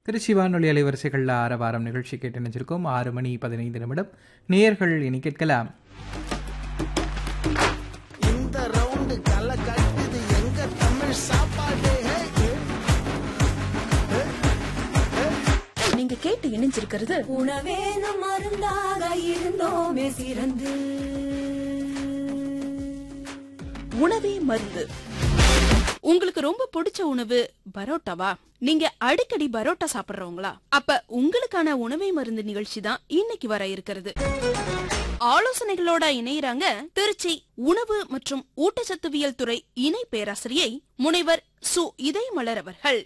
திருச்சி வானொலி அலைவரிசைகளில் ஆற வாரம் நிகழ்ச்சி கேட்டு நினைச்சிருக்கோம் ஆறு மணி பதினைந்து நிமிடம் நேயர்கள் இனி கேட்கலாம் இந்த ரவுண்டு களை கட்டுது எங்க தமிழ் சாப்பாடு நீங்க கேட்டு இணைஞ்சிருக்கிறது உணவேனும் மருந்தாக இருந்தோமே சிறந்து உணவே மருந்து உங்களுக்கு ரொம்ப பிடிச்ச உணவு பரோட்டாவா நீங்க அடிக்கடி பரோட்டா சாப்பிடுறவங்களா அப்ப உங்களுக்கான உணவை மருந்து நிகழ்ச்சி தான் இன்னைக்கு வர இருக்கிறது ஆலோசனைகளோட இணையறாங்க திருச்சி உணவு மற்றும் ஊட்டச்சத்துவியல் துறை இணை பேராசிரியை முனைவர் சு இதயமலர் அவர்கள்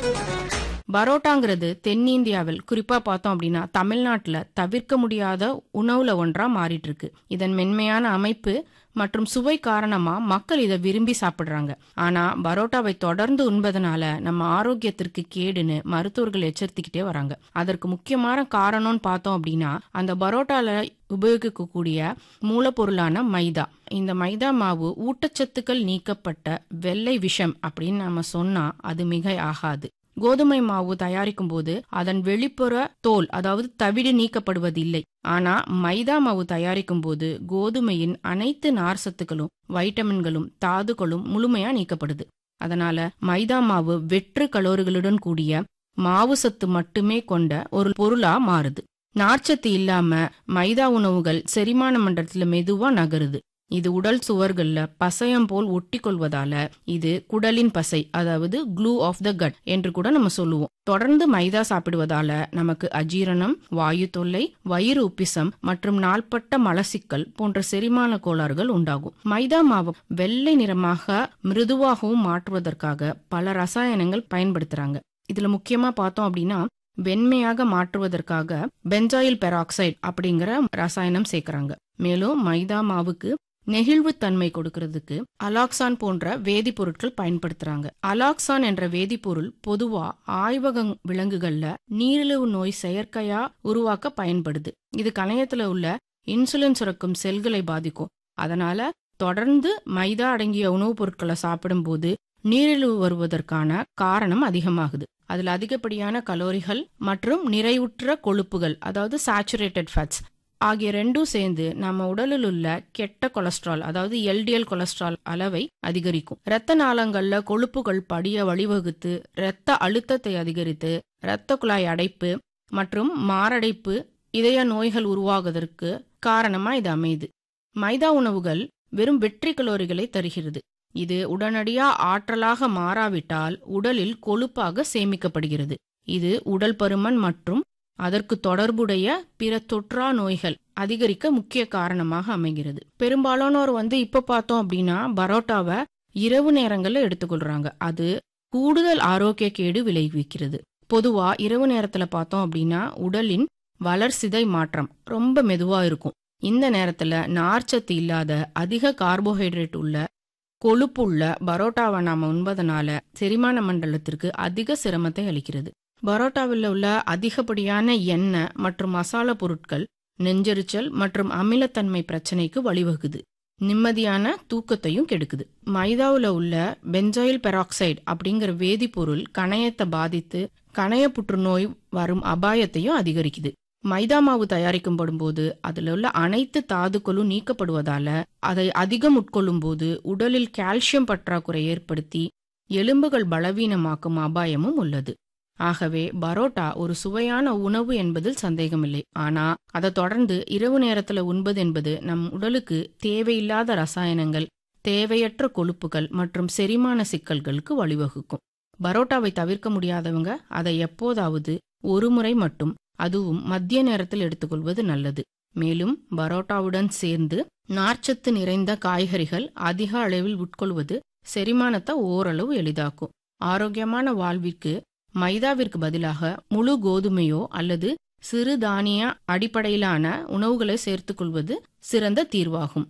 பரோட்டாங்கிறது தென்னிந்தியாவில் குறிப்பா பார்த்தோம் அப்படின்னா தமிழ்நாட்டுல தவிர்க்க முடியாத உணவுல ஒன்றா மாறிட்டு இருக்கு இதன் மென்மையான அமைப்பு மற்றும் சுவை காரணமா மக்கள் இதை விரும்பி சாப்பிடுறாங்க ஆனா பரோட்டாவை தொடர்ந்து உண்பதனால நம்ம ஆரோக்கியத்திற்கு கேடுன்னு மருத்துவர்கள் எச்சரித்துக்கிட்டே வராங்க அதற்கு முக்கியமான காரணம்னு பார்த்தோம் அப்படின்னா அந்த பரோட்டால உபயோகிக்கக்கூடிய மூலப்பொருளான மைதா இந்த மைதா மாவு ஊட்டச்சத்துக்கள் நீக்கப்பட்ட வெள்ளை விஷம் அப்படின்னு நம்ம சொன்னா அது மிகை ஆகாது கோதுமை மாவு தயாரிக்கும் போது அதன் வெளிப்புற தோல் அதாவது தவிடு நீக்கப்படுவதில்லை ஆனா மைதா மாவு தயாரிக்கும் போது கோதுமையின் அனைத்து நார் சத்துக்களும் வைட்டமின்களும் தாதுக்களும் முழுமையா நீக்கப்படுது அதனால மைதா மாவு வெற்று கலோரிகளுடன் கூடிய மாவு சத்து மட்டுமே கொண்ட ஒரு பொருளா மாறுது நார்ச்சத்து இல்லாம மைதா உணவுகள் செரிமான மண்டலத்துல மெதுவா நகருது இது உடல் சுவர்கள்ல பசையம் போல் ஒட்டி கொள்வதால இது குடலின் பசை அதாவது க்ளூ ஆஃப் த கட் என்று கூட நம்ம சொல்லுவோம் தொடர்ந்து மைதா சாப்பிடுவதால நமக்கு அஜீரணம் வாயு தொல்லை வயிறு உப்பிசம் மற்றும் நாள்பட்ட மலசிக்கல் போன்ற செரிமான கோளாறுகள் உண்டாகும் மைதா மாவு வெள்ளை நிறமாக மிருதுவாகவும் மாற்றுவதற்காக பல ரசாயனங்கள் பயன்படுத்துறாங்க இதுல முக்கியமா பார்த்தோம் அப்படின்னா வெண்மையாக மாற்றுவதற்காக பென்சாயில் பெராக்சைடு அப்படிங்கிற ரசாயனம் சேர்க்கறாங்க மேலும் மைதா மாவுக்கு நெகிழ்வுத்தன்மை கொடுக்கறதுக்கு அலாக்சான் போன்ற வேதிப்பொருட்கள் பயன்படுத்துறாங்க அலாக்சான் என்ற வேதிப்பொருள் பொதுவா ஆய்வக விலங்குகள்ல நீரிழிவு நோய் செயற்கையா உருவாக்க பயன்படுது இது கணையத்துல உள்ள இன்சுலின் சுரக்கும் செல்களை பாதிக்கும் அதனால தொடர்ந்து மைதா அடங்கிய உணவுப் பொருட்களை சாப்பிடும்போது நீரிழிவு வருவதற்கான காரணம் அதிகமாகுது அதுல அதிகப்படியான கலோரிகள் மற்றும் நிறைவுற்ற கொழுப்புகள் அதாவது சாச்சுரேட்டட் ஃபேட்ஸ் ஆகிய ரெண்டும் சேர்ந்து நம்ம உடலில் உள்ள கெட்ட கொலஸ்ட்ரால் அதாவது எல்டிஎல் கொலஸ்ட்ரால் அளவை அதிகரிக்கும் இரத்த நாளங்கள்ல கொழுப்புகள் படிய வழிவகுத்து இரத்த அழுத்தத்தை அதிகரித்து இரத்த குழாய் அடைப்பு மற்றும் மாரடைப்பு இதய நோய்கள் உருவாகுவதற்கு காரணமா இது அமையுது மைதா உணவுகள் வெறும் வெற்றி கலோரிகளை தருகிறது இது உடனடியா ஆற்றலாக மாறாவிட்டால் உடலில் கொழுப்பாக சேமிக்கப்படுகிறது இது உடல் பருமன் மற்றும் அதற்கு தொடர்புடைய பிற தொற்றா நோய்கள் அதிகரிக்க முக்கிய காரணமாக அமைகிறது பெரும்பாலானோர் வந்து இப்ப பார்த்தோம் அப்படின்னா பரோட்டாவை இரவு நேரங்கள்ல எடுத்துக்கொள்றாங்க அது கூடுதல் ஆரோக்கிய கேடு விளைவிக்கிறது பொதுவா இரவு நேரத்துல பார்த்தோம் அப்படின்னா உடலின் வளர்சிதை மாற்றம் ரொம்ப மெதுவா இருக்கும் இந்த நேரத்துல நார்ச்சத்து இல்லாத அதிக கார்போஹைட்ரேட் உள்ள கொழுப்புள்ள பரோட்டாவை நாம உண்பதனால செரிமான மண்டலத்திற்கு அதிக சிரமத்தை அளிக்கிறது பரோட்டாவில் உள்ள அதிகப்படியான எண்ணெய் மற்றும் மசாலா பொருட்கள் நெஞ்செரிச்சல் மற்றும் அமிலத்தன்மை பிரச்சனைக்கு வழிவகுது நிம்மதியான தூக்கத்தையும் கெடுக்குது மைதாவில் உள்ள பென்சாயில் பெராக்சைடு அப்படிங்கிற வேதிப்பொருள் கணையத்தை பாதித்து கணைய புற்றுநோய் வரும் அபாயத்தையும் அதிகரிக்குது மைதா மாவு தயாரிக்கப்படும் போது அதுல உள்ள அனைத்து தாதுக்களும் நீக்கப்படுவதால அதை அதிகம் உட்கொள்ளும் போது உடலில் கால்சியம் பற்றாக்குறை ஏற்படுத்தி எலும்புகள் பலவீனமாக்கும் அபாயமும் உள்ளது ஆகவே பரோட்டா ஒரு சுவையான உணவு என்பதில் சந்தேகமில்லை ஆனா அதை தொடர்ந்து இரவு நேரத்துல உண்பது என்பது நம் உடலுக்கு தேவையில்லாத ரசாயனங்கள் தேவையற்ற கொழுப்புகள் மற்றும் செரிமான சிக்கல்களுக்கு வழிவகுக்கும் பரோட்டாவை தவிர்க்க முடியாதவங்க அதை எப்போதாவது ஒரு முறை மட்டும் அதுவும் மத்திய நேரத்தில் எடுத்துக்கொள்வது நல்லது மேலும் பரோட்டாவுடன் சேர்ந்து நார்ச்சத்து நிறைந்த காய்கறிகள் அதிக அளவில் உட்கொள்வது செரிமானத்தை ஓரளவு எளிதாக்கும் ஆரோக்கியமான வாழ்விற்கு மைதாவிற்கு பதிலாக முழு கோதுமையோ அல்லது சிறு தானிய அடிப்படையிலான உணவுகளை சேர்த்துக்கொள்வது சிறந்த தீர்வாகும்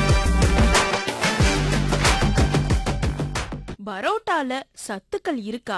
பரோட்டால சத்துக்கள் இருக்கா